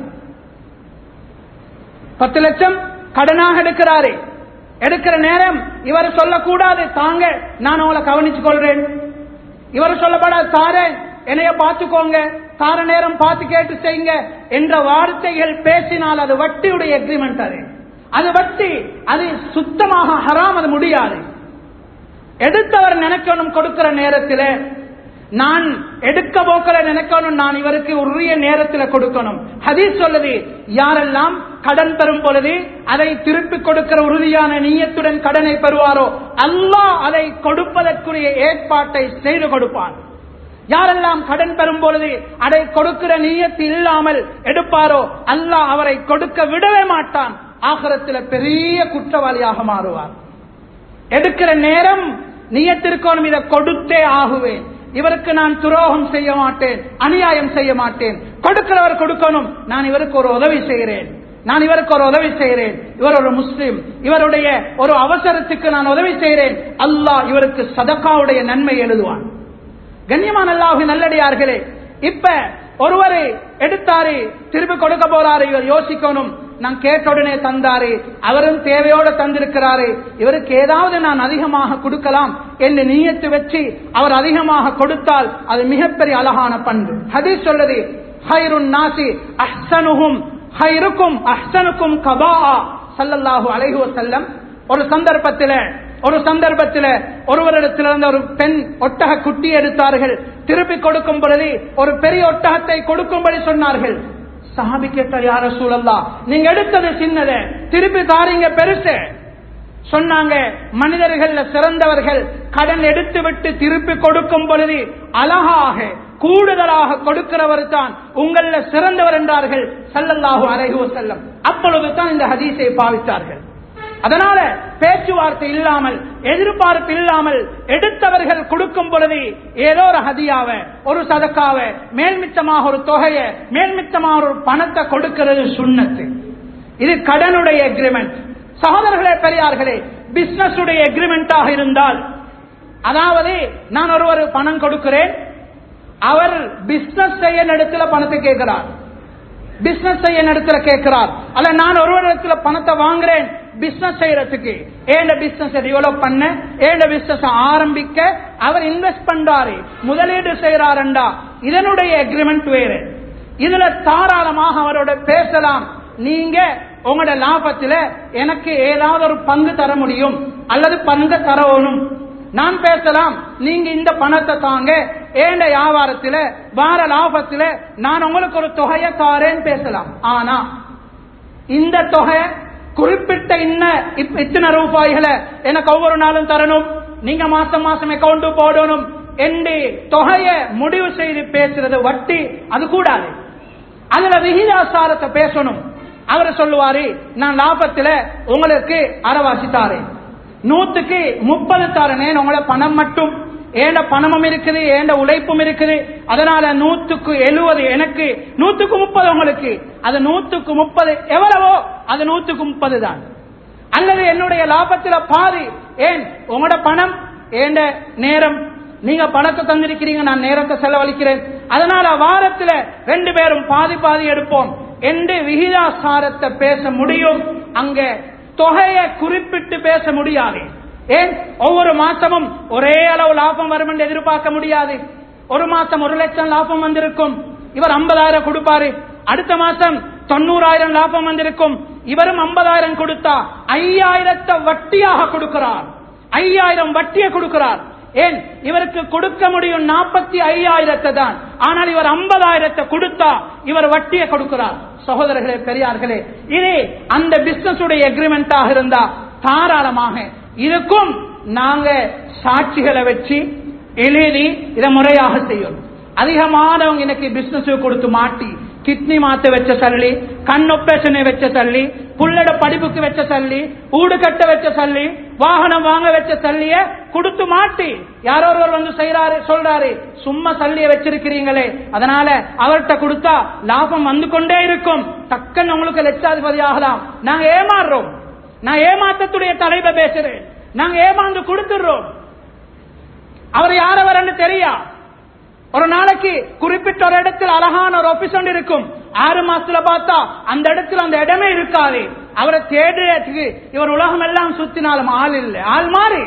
பத்து லட்சம் கடனாக எடுக்கிறாரு எடுக்கிற நேரம் இவர் சொல்லக்கூடாது தாங்க நான் உங்களை கவனிச்சு கொள்றேன் இவர் சொல்லப்படாது தாரேன் என்னைய பார்த்துக்கோங்க தார நேரம் பார்த்து கேட்டு செய்யுங்க என்ற வார்த்தைகள் பேசினால் அது வட்டியுடைய எக்ரிமெண்ட் அது அது வட்டி அது சுத்தமாக ஹராம் அது முடியாது எடுத்தவர் நினைக்கணும் கொடுக்கிற நேரத்தில் நான் எடுக்க போக்கிற நினைக்கணும் நான் இவருக்கு உரிய நேரத்தில் கொடுக்கணும் ஹதீஸ் சொல்லுது யாரெல்லாம் கடன் பெறும் பொழுது அதை திருப்பி கொடுக்கிற உறுதியான நீயத்துடன் கடனை பெறுவாரோ அல்லாஹ் அதை கொடுப்பதற்குரிய ஏற்பாட்டை செய்து கொடுப்பான் யாரெல்லாம் கடன் பெறும் பொழுது அதை கொடுக்கிற நீயத்து இல்லாமல் எடுப்பாரோ அல்லாஹ் அவரை கொடுக்க விடவே மாட்டான் ஆகரத்தில் பெரிய குற்றவாளியாக மாறுவார் எடுக்கிற நேரம் நீயத்திற்கோனும் இதை கொடுத்தே ஆகுவேன் இவருக்கு நான் துரோகம் செய்ய மாட்டேன் அநியாயம் செய்ய மாட்டேன் கொடுக்கிறவர் கொடுக்கணும் நான் இவருக்கு ஒரு உதவி செய்கிறேன் நான் இவருக்கு ஒரு உதவி செய்கிறேன் இவர் ஒரு முஸ்லிம் இவருடைய ஒரு அவசரத்துக்கு நான் உதவி செய்கிறேன் அல்லாஹ் இவருக்கு சதக்காவுடைய நன்மை எழுதுவான் கண்ணியமான அல்லாஹு நல்லடியார்களே இப்ப ஒருவரை எடுத்தாரு திருப்பி கொடுக்க போறாரு இவர் யோசிக்கணும் நான் கேட்ட உடனே தந்தாரு அவரும் தேவையோடு தந்திருக்கிறாரு இவருக்கு ஏதாவது நான் அதிகமாக கொடுக்கலாம் என்று நீயத்து வச்சு அவர் அதிகமாக கொடுத்தால் அது மிகப்பெரிய அழகான பண்பு ஹதீஸ் சொல்லுது ஹைருன் நாசி அஹ்சனுகும் ஹைருக்கும் அஹ்சனுக்கும் கபா சல்லல்லாஹு அலைஹி வஸல்லம் ஒரு சந்தர்ப்பத்தில் ஒரு சந்தர்ப்பத்தில் ஒருவரிடத்திலிருந்து ஒரு பெண் ஒட்டக குட்டி எடுத்தார்கள் திருப்பி கொடுக்கும் பொழுது ஒரு பெரிய ஒட்டகத்தை கொடுக்கும்படி சொன்னார்கள் சாபி கேட்டார் யார சூழல்லா நீங்க எடுத்தது சின்னது திருப்பி தாரீங்க பெருசு சொன்னாங்க மனிதர்கள்ல சிறந்தவர்கள் கடன் எடுத்து விட்டு திருப்பி கொடுக்கும் பொழுது அழகாக கூடுதலாக கொடுக்கிறவர் தான் உங்கள சிறந்தவர் என்றார்கள் சல்லல்லாஹு அலைஹி செல்லம் அப்பொழுது தான் இந்த ஹதீஸை பாவித்தார்கள் அதனால பேச்சுவார்த்தை இல்லாமல் எதிர்பார்ப்பு இல்லாமல் எடுத்தவர்கள் கொடுக்கும் பொழுது ஏதோ ஒரு ஹதியாவ ஒரு சதக்காவ மேல்மிச்சமாக ஒரு தொகையை மேல்மிச்சமாக ஒரு பணத்தை கொடுக்கிறது சுண்ணத்து இது கடனுடைய எக்ரிமெண்ட் சகோதரர்களே பெரியார்களே பிசினஸ் உடைய எக்ரிமெண்டாக இருந்தால் அதாவது நான் ஒருவர் பணம் கொடுக்கிறேன் அவர் பிசினஸ் செய்ய இடத்துல பணத்தை கேட்கிறார் பிசினஸ் செய்ய இடத்துல கேட்கிறார் அல்ல நான் ஒரு இடத்துல பணத்தை வாங்குறேன் பிசினஸ் செய்யறதுக்கு ஏண்ட பிசினஸ் டெவலப் பண்ண ஏண்ட பிசினஸ் ஆரம்பிக்க அவர் இன்வெஸ்ட் பண்றாரு முதலீடு செய்யறாருண்டா இதனுடைய அக்ரிமெண்ட் வேறு இதுல தாராளமாக அவரோட பேசலாம் நீங்க உங்களோட லாபத்துல எனக்கு ஏதாவது ஒரு பங்கு தர முடியும் அல்லது பங்கு தரணும் நான் பேசலாம் நீங்க இந்த பணத்தை தாங்க ஏண்ட வியாபாரத்துல வார லாபத்துல நான் உங்களுக்கு ஒரு தொகையை தாரேன்னு பேசலாம் ஆனா இந்த தொகை குறிப்பிட்ட இன்ன இப்ப இத்தனை ரூபாய்களை எனக்கு ஒவ்வொரு நாளும் தரணும் நீங்க மாசம் மாசம் அக்கௌண்ட் போடணும் என்று தொகையை முடிவு செய்து பேசுறது வட்டி அது கூடாது அதுல விகிதாசாரத்தை பேசணும் அவர் சொல்லுவாரு நான் லாபத்துல உங்களுக்கு அறவாசி தாரேன் நூத்துக்கு முப்பது தாரனேன் உங்களை பணம் மட்டும் ஏண்ட பணமும் இருக்குது ஏண்ட உழைப்பும் இருக்குது அதனால நூத்துக்கு எழுபது எனக்கு நூத்துக்கு முப்பது உங்களுக்கு அது நூத்துக்கு முப்பது எவ்வளவோ அது நூத்துக்கு முப்பது தான் அல்லது என்னுடைய லாபத்துல பாதி ஏன் உங்களோட பணம் ஏண்ட நேரம் நீங்க பணத்தை தந்திருக்கிறீங்க நான் நேரத்தை செலவழிக்கிறேன் அதனால வாரத்துல ரெண்டு பேரும் பாதி பாதி எடுப்போம் என்று விகிதாசாரத்தை பேச முடியும் அங்க தொகையை குறிப்பிட்டு பேச முடியாது ஏன் ஒவ்வொரு மாசமும் ஒரே அளவு லாபம் வரும் என்று எதிர்பார்க்க முடியாது ஒரு மாசம் ஒரு லட்சம் லாபம் வந்திருக்கும் இவர் ஐம்பதாயிரம் கொடுப்பாரு அடுத்த மாசம் தொண்ணூறாயிரம் லாபம் வந்திருக்கும் இவரும் ஐம்பதாயிரம் கொடுத்தா ஐயாயிரத்தை வட்டியாக கொடுக்கிறார் ஐயாயிரம் வட்டியை கொடுக்கிறார் ஏன் இவருக்கு கொடுக்க முடியும் நாற்பத்தி ஐயாயிரத்தை தான் ஆனால் இவர் ஐம்பதாயிரத்தை கொடுத்தா இவர் வட்டியை கொடுக்கிறார் சகோதரர்களே பெரியார்களே இது அந்த பிசினஸ் உடைய எக்ரிமெண்டாக இருந்தா தாராளமாக இதுக்கும் நாங்க சாட்சிகளை வச்சு எழுதி இதை முறையாக செய்யணும் அதிகமானவங்க இன்னைக்கு பிசினஸ் கொடுத்து மாட்டி கிட்னி மாத்த வச்ச தள்ளி கண் ஒப்பரேஷனை வச்ச தள்ளி புள்ளட படிப்புக்கு வச்ச தள்ளி ஊடு கட்ட வச்ச தள்ளி வாகனம் வாங்க வச்ச தள்ளிய கொடுத்து மாட்டி யாரோ ஒருவர் வந்து செய்யறாரு சொல்றாரு சும்மா சல்லிய வச்சிருக்கிறீங்களே அதனால அவர்கிட்ட கொடுத்தா லாபம் வந்து கொண்டே இருக்கும் டக்குன்னு உங்களுக்கு லட்சாதிபதி ஆகலாம் நாங்க ஏமாறுறோம் நான் ஏமாத்தத்துடைய தலைவை பேசுறேன் நாங்க ஏமாந்து கொடுத்துடுறோம் அவர் யாரவர்னு தெரியா ஒரு நாளைக்கு குறிப்பிட்ட ஒரு இடத்தில் அழகான ஒரு ஆபீஸ் ஒன்று இருக்கும் ஆறு மாசத்துல பார்த்தா அந்த இடத்துல அந்த இடமே இருக்காது அவரை தேடுறதுக்கு இவர் உலகம் எல்லாம் சுத்தினாலும் ஆள் இல்லை ஆள் மாறி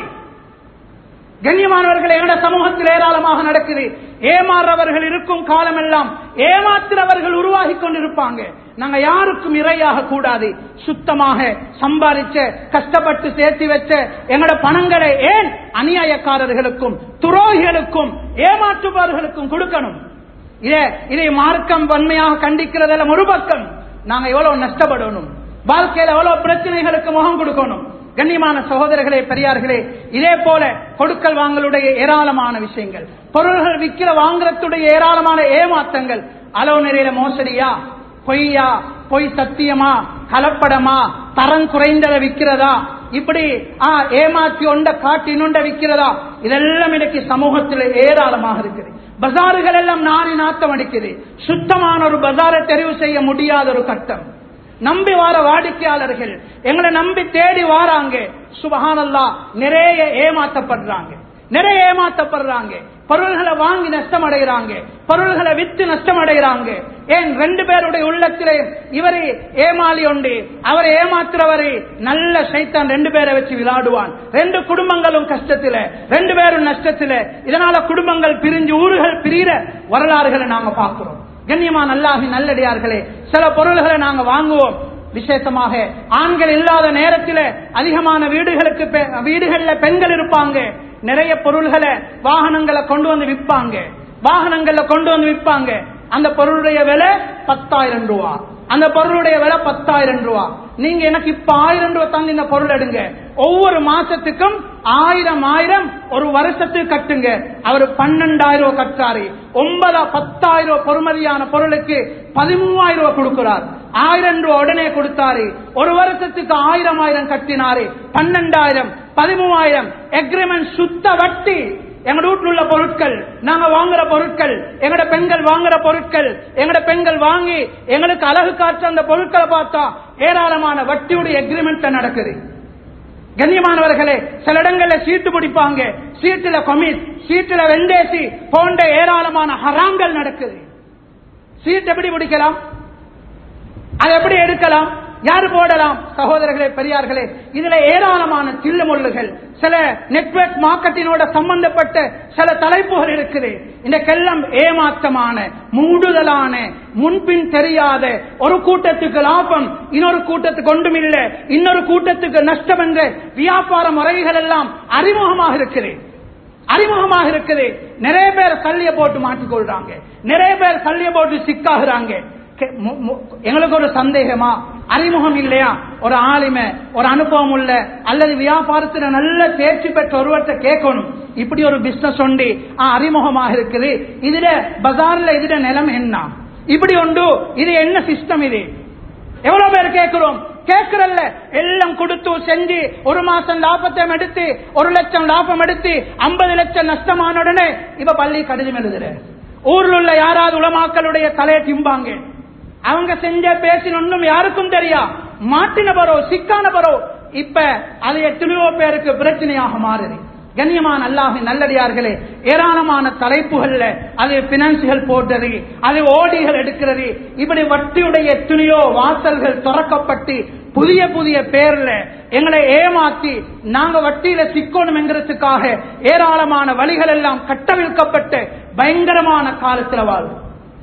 கண்ணியமானவர்கள் எங்கட சமூகத்தில் ஏராளமாக நடக்குது ஏமாறுறவர்கள் இருக்கும் காலம் எல்லாம் ஏமாத்துறவர்கள் உருவாகி கொண்டிருப்பாங்க நாங்க யாருக்கும் இரையாக கூடாது சுத்தமாக சம்பாதிச்ச கஷ்டப்பட்டு சேர்த்து வச்ச எங்கட பணங்களை ஏன் அநியாயக்காரர்களுக்கும் துரோகிகளுக்கும் ஏமாற்றுபவர்களுக்கும் கொடுக்கணும் இதை இதை மார்க்கம் வன்மையாக கண்டிக்கிறதெல்லாம் ஒரு பக்கம் நாங்க எவ்வளவு நஷ்டப்படணும் வாழ்க்கையில எவ்வளவு பிரச்சனைகளுக்கு முகம் கொடுக்கணும் கண்ணியமான சகோதரர்களே பெரியார்களே இதே போல கொடுக்கல் வாங்கலுடைய ஏராளமான விஷயங்கள் பொருள்கள் விற்கிற வாங்குறதுடைய ஏராளமான ஏமாற்றங்கள் அளவு நிறையில மோசடியா பொய்யா பொய் சத்தியமா கலப்படமா தரம் குறைந்ததை விற்கிறதா இப்படி ஆ ஏமாற்றி ஒண்ட காட்டி இன்னொண்ட விற்கிறதா இதெல்லாம் இன்னைக்கு சமூகத்தில் ஏராளமாக இருக்குது பஜாறுகள் எல்லாம் நாரி நாட்டம் அடிக்குது சுத்தமான ஒரு பஜாரை தெரிவு செய்ய முடியாத ஒரு கட்டம் நம்பி வார வாடிக்கையாளர்கள் எங்களை நம்பி தேடி வாராங்க சுபஹானல்லா நிறைய ஏமாத்தப்படுறாங்க நிறைய ஏமாத்தப்படுறாங்க பொருள்களை வாங்கி நஷ்டம் அடைகிறாங்க பொருள்களை வித்து நஷ்டம் அடைகிறாங்க ஏன் ரெண்டு பேருடைய உள்ளத்திலே இவரு ஏமாளி உண்டு அவரை ஏமாத்துறவரு நல்ல சைத்தான் ரெண்டு பேரை வச்சு விளையாடுவான் ரெண்டு குடும்பங்களும் கஷ்டத்துல ரெண்டு பேரும் நஷ்டத்துல இதனால குடும்பங்கள் பிரிஞ்சு ஊர்கள் பிரிகிற வரலாறுகளை நாங்க பார்க்கிறோம் கண்ணியமான நல்லாகி நல்லடியார்களே சில பொருள்களை நாங்க வாங்குவோம் விசேஷமாக ஆண்கள் இல்லாத நேரத்தில் அதிகமான வீடுகளுக்கு பெ- வீடுகள்ல பெண்கள் இருப்பாங்க நிறைய பொருள்களை வாகனங்களை கொண்டு வந்து விற்பாங்க வாகனங்கள்ல கொண்டு வந்து விற்பாங்க அந்த பொருளுடைய விலை பத்தாயிரம் ரூபா அந்த பொருளுடைய விலை பத்தாயிரம் ரூபா நீங்க எனக்கு இப்ப ஆயிரம் ரூபாய் தந்து இந்த பொருள் எடுங்க ஒவ்வொரு மாசத்துக்கும் ஆயிரம் ஆயிரம் ஒரு வருஷத்துக்கு கட்டுங்க அவர் பன்னெண்டாயிரம் ரூபாய் கட்டாரு ஒன்பதா பத்தாயிரம் ரூபாய் பொறுமதியான பொருளுக்கு பதிமூவாயிரம் ரூபாய் கொடுக்கிறார் ஆயிரம் ரூபாய் உடனே கொடுத்தாரு ஒரு வருஷத்துக்கு ஆயிரம் ஆயிரம் கட்டினாரு பன்னெண்டாயிரம் பதிமூவாயிரம் எக்ரிமெண்ட் சுத்த வட்டி எங்க வீட்டுல உள்ள பொருட்கள் நாங்க வாங்குற பொருட்கள் எங்கட பெண்கள் வாங்குற பொருட்கள் எங்கட பெண்கள் வாங்கி எங்களுக்கு அழகு காற்ற அந்த பொருட்களை பார்த்தா ஏராளமான வட்டியுடைய எக்ரிமெண்ட் நடக்குது கண்ணியமானவர்களே சில இடங்கள்ல சீட்டு பிடிப்பாங்க சீட்டுல கொமிட் சீட்டுல வெண்டேசி போன்ற ஏராளமான ஹராம்கள் நடக்குது சீட் எப்படி பிடிக்கலாம் அதை எப்படி எடுக்கலாம் யாரு போடலாம் சகோதரர்களே பெரியார்களே இதுல ஏராளமான தில்லுமுள்ளுகள் சில நெட்வொர்க் மார்க்கெட்டினோட சம்பந்தப்பட்ட சில தலைப்புகள் இருக்குது இன்றைக்கெல்லாம் ஏமாற்றமான மூடுதலான முன்பின் தெரியாத ஒரு கூட்டத்துக்கு லாபம் இன்னொரு கூட்டத்துக்கு ஒன்றுமில்ல இன்னொரு கூட்டத்துக்கு நஷ்டம் என்ற வியாபார முறைகள் எல்லாம் அறிமுகமாக இருக்குது அறிமுகமாக இருக்குது நிறைய பேர் சல்லிய போட்டு மாட்டிக்கொள்றாங்க நிறைய பேர் சல்லிய போட்டு சிக்காகிறாங்க கே- மு- மு- எங்களுக்கு ஒரு சந்தேகமா அறிமுகம் இல்லையா ஒரு ஆளுமை ஒரு அனுபவம் உள்ள அல்லது வியாபாரத்துல நல்ல தேர்ச்சி பெற்ற ஒருவர்கிட்ட கேட்கணும் இப்படி ஒரு பிசினஸ் உண்டு ஆ, அறிமுகமாக இருக்குது இதுல பஜார்ல இதுல நிலம் என்ன இப்படி உண்டு இது என்ன சிஸ்டம் இது எவ்வளவு பேர் கேட்கிறோம் கேட்கிறல்ல எல்லாம் கொடுத்து செஞ்சு ஒரு மாசம் லாபத்தை எடுத்து ஒரு லட்சம் லாபம் எடுத்து ஐம்பது லட்சம் நஷ்டமான உடனே இப்ப பள்ளி கடிதம் எழுதுற ஊர்ல உள்ள யாராவது உலமாக்களுடைய தலையை திம்பாங்க அவங்க செஞ்ச பேசின ஒன்றும் யாருக்கும் தெரியா மாட்டினவரோ சிக்கானவரோ இப்ப அது எத்தனையோ பேருக்கு பிரச்சனையாக மாறுது கண்ணியமான அல்லாஹின் நல்லடியார்களே ஏராளமான தலைப்புகள்ல அது பினான்சியல் போட்டது அது ஓடிகள் எடுக்கிறது இப்படி வட்டியுடைய எத்தனையோ வாசல்கள் திறக்கப்பட்டு புதிய புதிய பேர்ல எங்களை ஏமாத்தி நாங்க வட்டியில சிக்கணும் என்கிறதுக்காக ஏராளமான வழிகள் எல்லாம் கட்டவிழ்க்கப்பட்டு பயங்கரமான காலத்துல வாழ்வு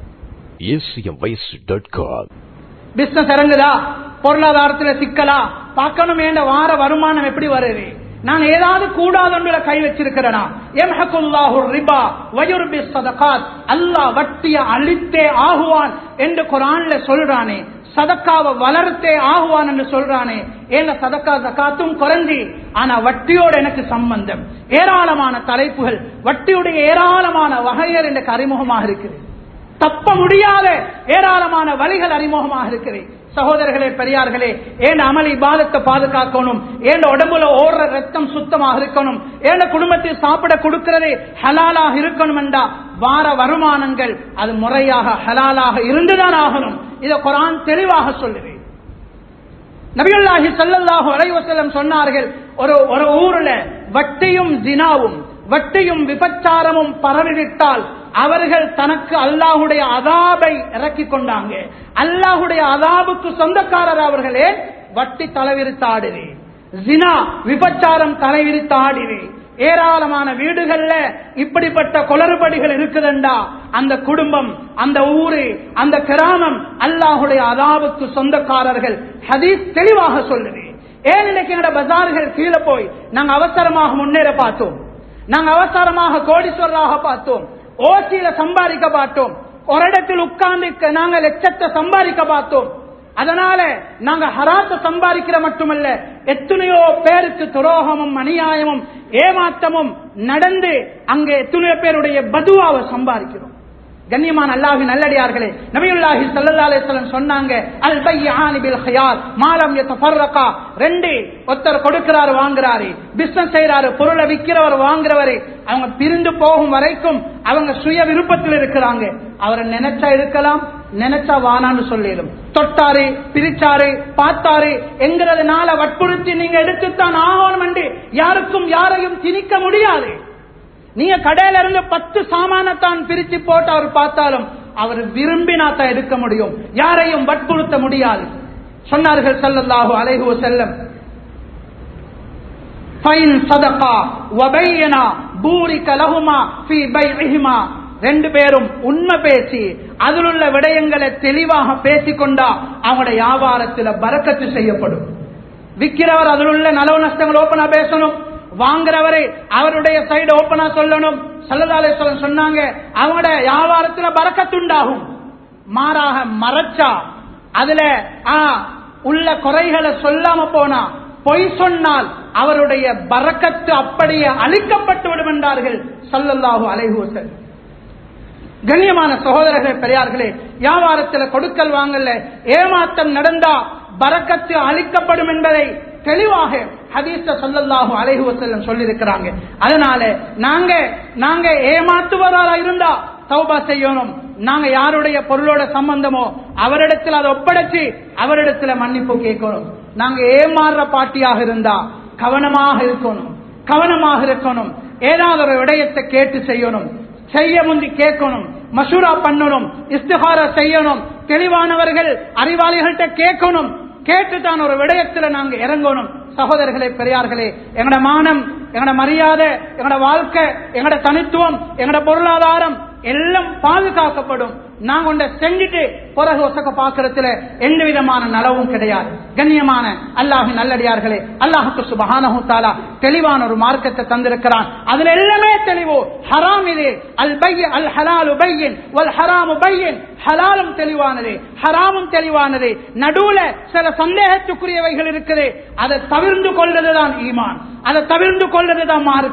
acmvoice.com பிசினஸ் இறங்குதா பொருளாதாரத்துல சிக்கலா பார்க்கணும் என்ற வார வருமானம் எப்படி வருது நான் ஏதாவது கூடாதொன்றுல கை வச்சிருக்கிறேனா எம்ஹகுல்லாஹு ரிபா வயுர்பி சதகாத் அல்லாஹ் வட்டிய அழித்தே ஆகுவான் என்று குரான்ல சொல்றானே சதக்காவை வளர்த்தே ஆகுவான் என்று சொல்றானே ஏன சதக்கா ஜகாத்தும் குறைஞ்சி ஆனா வட்டியோட எனக்கு சம்பந்தம் ஏராளமான தலைப்புகள் வட்டியுடைய ஏராளமான வகைகள் எனக்கு அறிமுகமாக இருக்குது தப்ப முடியாத ஏராளமான வழிகள் அறிமுகமாக இருக்கிறேன் சகோதரர்களே பெரியார்களே ஏன் அமல் இபாதத்தை பாதுகாக்கணும் ஏன் உடம்புல ஓடுற ரத்தம் சுத்தமாக இருக்கணும் ஏன் குடும்பத்தில் சாப்பிட கொடுக்கிறதே ஹலாலாக இருக்கணும் என்றா வார வருமானங்கள் அது முறையாக ஹலாலாக இருந்துதான் ஆகணும் இதை குரான் தெளிவாக சொல்லுது நபியுல்லாஹி ஸல்லல்லாஹு அலைஹி வஸல்லம் சொன்னார்கள் ஒரு ஒரு ஊர்ல வட்டியும் ஜினாவும் வட்டியும் விபச்சாரமும் பரவிவிட்டால் அவர்கள் தனக்கு அல்லாஹுடைய அதாபை இறக்கி கொண்டாங்க அல்லாஹுடைய அதாபுக்கு சொந்தக்காரர் அவர்களே வட்டி தலைவிரித்தாடுது ஜினா விபச்சாரம் தலைவிரித்தாடுது ஏராளமான வீடுகள்ல இப்படிப்பட்ட குளறுபடிகள் இருக்குதுண்டா அந்த குடும்பம் அந்த ஊரு அந்த கிராமம் அல்லாஹுடைய அதாபுக்கு சொந்தக்காரர்கள் ஹதீஸ் தெளிவாக சொல்லுது ஏன் இன்னைக்கு எங்கட பஜார்கள் கீழே போய் நாங்க அவசரமாக முன்னேற பார்த்தோம் நாங்க அவசரமாக கோடீஸ்வரராக பார்த்தோம் ஓசியில சம்பாதிக்க பார்த்தோம் ஒரு இடத்தில் உட்கார்ந்து நாங்க லட்சத்தை சம்பாதிக்க பார்த்தோம் அதனால நாங்க ஹராத்த சம்பாதிக்கிற மட்டுமல்ல எத்தனையோ பேருக்கு துரோகமும் அநியாயமும் ஏமாற்றமும் நடந்து அங்கே எத்தனையோ பேருடைய பதுவாவை சம்பாதிக்கிறோம் கண்ணியமான அல்லாஹி நல்லடியார்களே நபியுல்லாஹி ஸல்லல்லாஹு அலைஹி வஸல்லம் சொன்னாங்க அல் பையானி பில் ஹியார் மாலம் யதஃபர்ரகா ரெண்டு ஒருத்தர் கொடுக்கிறாரு வாங்குறாரு பிசினஸ் செய்யறாரு பொருளை விக்கிறவர் வாங்குறவரு அவங்க பிரிந்து போகும் வரைக்கும் அவங்க சுய விருப்பத்தில் இருக்கிறாங்க அவரை நினைச்சா இருக்கலாம் நினைச்சா வானான்னு சொல்லிடும் தொட்டாரு பிரிச்சாரு பார்த்தாரு என்கிறதுனால வற்புறுத்தி நீங்க எடுத்துத்தான் ஆகணும் என்று யாருக்கும் யாரையும் திணிக்க முடியாது நீங்க கடையில இருந்து பத்து சாமானத்தான் பிரிச்சு போட்டு அவர் பார்த்தாலும் அவர் விரும்பினா தான் எடுக்க முடியும் யாரையும் வற்புறுத்த முடியாது சொன்னார்கள் ஸல்லல்லாஹு அலைஹி வஸல்லம் ஃபைன் சதகா வபையனா பூரிக லஹுமா ஃபீ பைஇஹிமா ரெண்டு பேரும் உண்மை பேசி அதில் உள்ள விடயங்களை தெளிவாக பேசிக்கொண்டா அவங்களுடைய வியாபாரத்தில் பறக்கத்து செய்யப்படும் விற்கிறவர் அதில் உள்ள நலவு நஷ்டங்கள் ஓப்பனா பேசணும் வாங்குறவரை அவருடைய சைடு ஓப்பனா சொல்லணும் சல்லதாலேஸ்வரன் சொன்னாங்க அவங்களோட வியாபாரத்துல பறக்கத்துண்டாகும் மாறாக மறைச்சா அதுல ஆ, உள்ள குறைகளை சொல்லாம போனா பொய் சொன்னால் அவருடைய பறக்கத்து அப்படியே அழிக்கப்பட்டு விடும் என்றார்கள் சல்லல்லாஹு அலைஹி வஸல்லம் கண்ணியமான சகோதரர்களே பெரியார்களே வியாபாரத்தில் கொடுக்கல் வாங்கல ஏமாற்றம் நடந்தா பறக்கத்து அளிக்கப்படும் என்பதை தெளிவாக ஹதீஸ சொல்லல்லாஹு அலைஹி வஸல்லம் சொல்லியிருக்கிறாங்க அதனால நாங்க நாங்க ஏமாத்துவராக இருந்தா தௌபா செய்யணும் நாங்க யாருடைய பொருளோட சம்பந்தமோ அவரிடத்தில் அதை ஒப்படைச்சு அவரிடத்துல மன்னிப்பு கேட்கணும் நாங்க ஏமாறுற பாட்டியாக இருந்தா கவனமாக இருக்கணும் கவனமாக இருக்கணும் ஏதாவது ஒரு விடயத்தை கேட்டு செய்யணும் செய்ய முந்தி கேட்கணும் மசூரா பண்ணணும் இஸ்திகாரா செய்யணும் தெளிவானவர்கள் அறிவாளிகள்கிட்ட கேட்கணும் கேட்டுதான் ஒரு விடயத்துல நாங்க இறங்கணும் சகோதரர்களே பெரியார்களே எங்கட மானம் எங்கட மரியாதை எங்கட வாழ்க்கை எங்கட தனித்துவம் எங்கட பொருளாதாரம் எல்லாம் பாதுகாக்கப்படும் நாங்க ஒன்றை செஞ்சுட்டு பிறகு ஒசக்க பாக்குறதுல எந்த விதமான நலவும் கிடையாது கண்ணியமான அல்லாஹின் நல்லடியார்களே அல்லாஹுக்கு சுபஹானஹு தாலா தெளிவான ஒரு மார்க்கத்தை தந்திருக்கிறான் அதுல எல்லாமே தெளிவோ ஹராம் இது அல் பைய அல் ஹலாலு பையின் வல் ஹராமு பையின் ஹலாலும் தெளிவானது ஹராமும் தெளிவானது நடுவுல சில சந்தேகத்துக்குரியவைகள் இருக்குது அதை தவிர்ந்து கொள்றதுதான் ஈமான் அதை தவிர்ந்து கொள்றதுதான் மார்க்கம்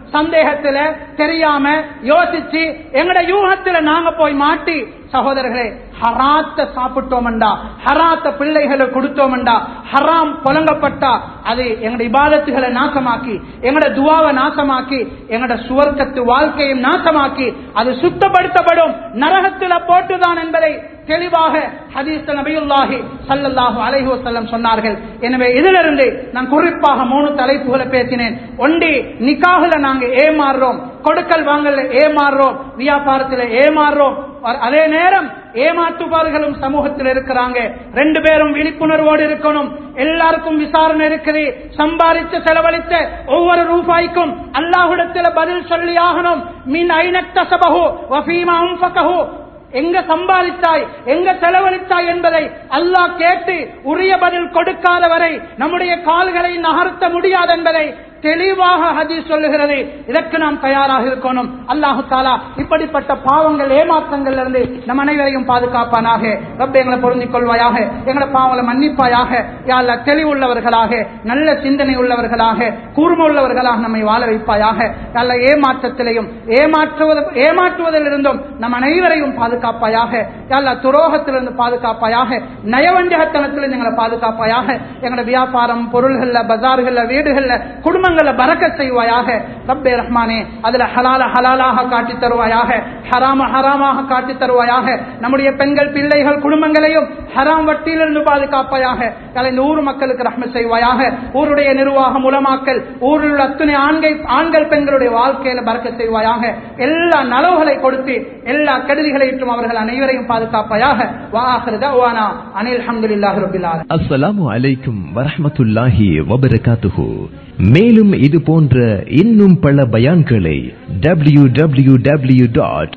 சந்தேகத்துல தெரியாம யோசிச்சு எங்கட யூகத்துல நாங்க போய் மாட்டி சகோதரர்களே ஹராத்த சாப்பிட்டோம்டா ஹராத்த பிள்ளைகளை கொடுத்தோம்டா ஹராம் புலங்கப்பட்டா அது எங்கட இபாதத்துகளை நாசமாக்கி எங்கட துவாவை நாசமாக்கி எங்கட சுவர்க்கத்து வாழ்க்கையும் நாசமாக்கி அது சுத்தப்படுத்தப்படும் நரகத்துல போட்டுதான் என்பதை தெளிவாக ஹதீஸ் நபியுல்லாஹி சல்லல்லாஹு அலைஹி வஸல்லம் சொன்னார்கள் எனவே இதிலிருந்து நான் குறிப்பாக மூணு தலைப்புகளை பேசினேன் ஒண்டி நிக்காஹ்ல நாங்க ஏமாறுறோம் கொடுக்கல் வாங்கல ஏமாறுறோம் வியாபாரத்தில் ஏமாறுறோம் அதே நேரம் ஏமாற்றுபார்களும் சமூகத்தில் இருக்கிறாங்க ரெண்டு பேரும் விழிப்புணர்வோடு இருக்கணும் எல்லாருக்கும் விசாரணை இருக்குது சம்பாதித்து செலவழித்த ஒவ்வொரு ரூபாய்க்கும் அல்லாஹுடத்தில் பதில் சொல்லி ஆகணும் மின் ஐநக்தசபகு வஃபீமா உன்ஃபகஹு எங்க சம்பாதித்தாய் எங்க செலவழித்தாய் என்பதை அல்லாஹ் கேட்டு உரிய பதில் கொடுக்காத வரை நம்முடைய கால்களை நகர்த்த முடியாது என்பதை தெளிவாக ஹதீஸ் சொல்லுகிறது இதற்கு நாம் தயாராக இருக்கணும் அல்லாஹு தாலா இப்படிப்பட்ட பாவங்கள் ஏமாற்றங்கள்ல இருந்து நம் அனைவரையும் பாதுகாப்பானாக ரப்ப எங்களை பொருந்திக் கொள்வாயாக எங்களை பாவங்களை மன்னிப்பாயாக யாழ்ல தெளிவுள்ளவர்களாக நல்ல சிந்தனை உள்ளவர்களாக கூர்ம உள்ளவர்களாக நம்மை வாழ வைப்பாயாக யாழ்ல ஏமாற்றத்திலையும் ஏமாற்றுவது ஏமாற்றுவதிலிருந்தும் நம் அனைவரையும் பாதுகாப்பாயாக யாழ்ல துரோகத்திலிருந்து பாதுகாப்பாயாக நயவஞ்சகத்தனத்திலிருந்து எங்களை பாதுகாப்பாயாக எங்களோட வியாபாரம் பொருள்கள்ல பஜார்கள்ல வீடுகள்ல குடும்ப குடும்பங்களை பறக்க செய்வாயாக ரப்பே ரஹ்மானே அதுல ஹலால ஹலாலாக காட்டி தருவாயாக ஹராம ஹராமாக காட்டி தருவாயாக நம்முடைய பெண்கள் பிள்ளைகள் குடும்பங்களையும் ஹராம் வட்டியிலிருந்து பாதுகாப்பாயாக கலை இந்த ஊர் மக்களுக்கு ரஹ்ம செய்வாயாக ஊருடைய நிர்வாகம் உலமாக்கல் ஊரில் உள்ள அத்துணை ஆண்கள் ஆண்கள் பெண்களுடைய வாழ்க்கையில பறக்க செய்வாயாக எல்லா நலவுகளை கொடுத்து எல்லா கெடுதிகளையும் அவர்கள் அனைவரையும் பாதுகாப்பாயாக வாஹிருதா வானா அனில் அஹமதுல்லாஹி ரபில் ஆலமீன் அஸ்ஸலாமு அலைக்கும் வரஹ்மத்துல்லாஹி வபரகாத்துஹு மேலும் இது போன்ற இன்னும் பல பயான்களை W W W dot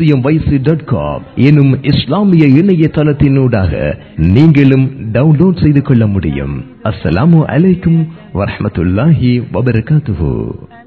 dot com எனும் இஸ்லாமிய இணையதளத்தினூடாக நீங்களும் டவுன்லோட் செய்து கொள்ள முடியும் அஸ்ஸலாமு அலைக்கும் வரஹ்மத்துல்லாஹி வபரகாத்துஹு